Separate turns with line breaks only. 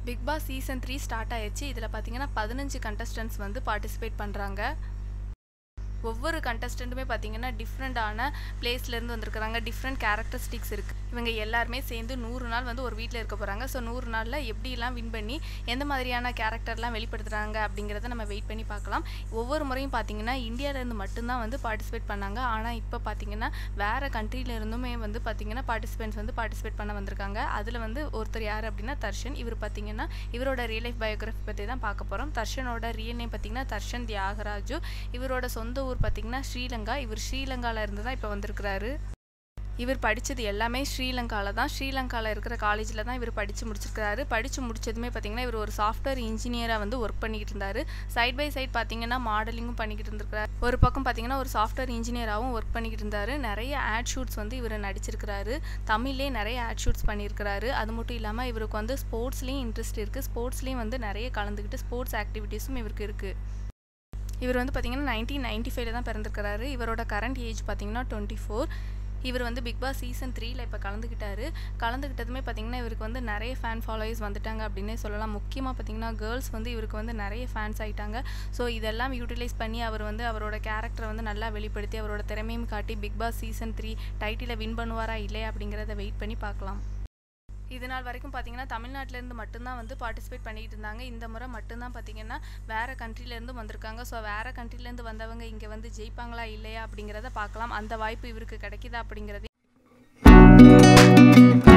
big Boss season three start ஆயிடுச்சு இதில் பார்த்தீங்கன்னா பதினஞ்சு கண்டஸ்டன்ட்ஸ் வந்து பார்ட்டிசிபேட் பண்ணுறாங்க ஒவ்வொரு கண்டஸ்டண்ட்டுமே பார்த்தீங்கன்னா டிஃப்ரெண்ட்டான பிளேஸ்லேருந்து வந்திருக்கிறாங்க டிஃப்ரெண்ட் கேரக்டரிஸ்டிக்ஸ் இருக்குது இவங்க எல்லாருமே சேர்ந்து நூறு நாள் வந்து ஒரு வீட்டில் இருக்க போகிறாங்க ஸோ நூறு நாளில் எப்படிலாம் வின் பண்ணி எந்த மாதிரியான கேரக்டர்லாம் வெளிப்படுத்துகிறாங்க அப்படிங்கிறத நம்ம வெயிட் பண்ணி பார்க்கலாம் ஒவ்வொரு முறையும் பார்த்தீங்கன்னா இந்தியாவிலேருந்து மட்டும்தான் வந்து பார்ட்டிசிபேட் பண்ணாங்க ஆனால் இப்போ பார்த்தீங்கன்னா வேறு கண்ட்ரியிலேருந்துமே வந்து பார்த்தீங்கன்னா பார்ட்டிசிபென்ட்ஸ் வந்து பார்ட்டிசிபேட் பண்ண வந்திருக்காங்க அதில் வந்து ஒருத்தர் யார் அப்படின்னா தர்ஷன் இவர் பார்த்தீங்கன்னா இவரோட ரியல் லைஃப் பயோகிராஃபி பற்றி தான் பார்க்க போகிறோம் தர்ஷனோட ரியல் நேம் பார்த்தீங்கன்னா தர்ஷன் தியாகராஜு இவரோட சொந்த ஊர் பார்த்தீங்கன்னா ஸ்ரீலங்கா இவர் ஸ்ரீலங்காவில் இருந்து தான் இப்போ வந்திருக்கிறாரு இவர் படித்தது எல்லாமே ஸ்ரீலங்காவில் தான் ஸ்ரீலங்காவில் இருக்கிற காலேஜில் தான் இவர் படித்து முடிச்சிருக்காரு படித்து முடிச்சதுமே பார்த்தீங்கன்னா இவர் ஒரு சாஃப்ட்வேர் இன்ஜினியராக வந்து ஒர்க் பண்ணிக்கிட்டு இருந்தார் சைட் பை சைட் பார்த்தீங்கன்னா மாடலிங்கும் பண்ணிக்கிட்டு இருந்திருக்காரு ஒரு பக்கம் பார்த்தீங்கன்னா ஒரு சாஃப்ட்வேர் இன்ஜினியராகவும் ஒர்க் பண்ணிக்கிட்டு இருந்தார் நிறைய ஆட் ஷூட்ஸ் வந்து இவர் நடிச்சிருக்கிறாரு தமிழ்லேயே நிறைய ஆட் ஷூட்ஸ் பண்ணியிருக்கிறாரு அது மட்டும் இல்லாமல் இவருக்கு வந்து ஸ்போர்ட்ஸ்லேயும் இன்ட்ரெஸ்ட் இருக்குது ஸ்போர்ட்ஸ்லேயும் வந்து நிறைய கலந்துக்கிட்டு ஸ்போர்ட்ஸ் ஆக்டிவிட்டீஸும் இவருக்கு இருக்குது இவர் வந்து பார்த்தீங்கன்னா நைன்டீன் நைன்டி ஃபைவ்ல தான் பிறந்திருக்கிறாரு இவரோட கரண்ட் ஏஜ் பார்த்தீங்கன்னா டுவெண்ட்டி ஃபோர் இவர் வந்து பிக் பாஸ் சீசன் த்ரீல இப்போ கலந்துக்கிட்டாரு கலந்துக்கிட்டதுமே பார்த்தீங்கன்னா இவருக்கு வந்து நிறைய ஃபேன் ஃபாலோயர்ஸ் வந்துட்டாங்க அப்படின்னே சொல்லலாம் முக்கியமாக பார்த்தீங்கன்னா கேர்ள்ஸ் வந்து இவருக்கு வந்து நிறைய ஃபேன்ஸ் ஆகிட்டாங்க ஸோ இதெல்லாம் யூட்டிலைஸ் பண்ணி அவர் வந்து அவரோட கேரக்டரை வந்து நல்லா வெளிப்படுத்தி அவரோட திறமையும் காட்டி பிக் பாஸ் சீசன் த்ரீ டைட்டிலை வின் பண்ணுவாரா இல்லையா அப்படிங்கிறத வெயிட் பண்ணி பார்க்கலாம் இது நாள் வரைக்கும் பார்த்தீங்கன்னா தமிழ்நாட்டிலேருந்து மட்டும்தான் வந்து பார்ட்டிசிபேட் பண்ணிட்டு இருந்தாங்க இந்த முறை மட்டும்தான் பார்த்தீங்கன்னா வேறு கண்ட்ரிலேருந்து வந்திருக்காங்க ஸோ வேறு கண்ட்ரிலேருந்து வந்தவங்க இங்கே வந்து ஜெயிப்பாங்களா இல்லையா அப்படிங்கிறத பார்க்கலாம் அந்த வாய்ப்பு இவருக்கு கிடைக்குதா அப்படிங்கிறது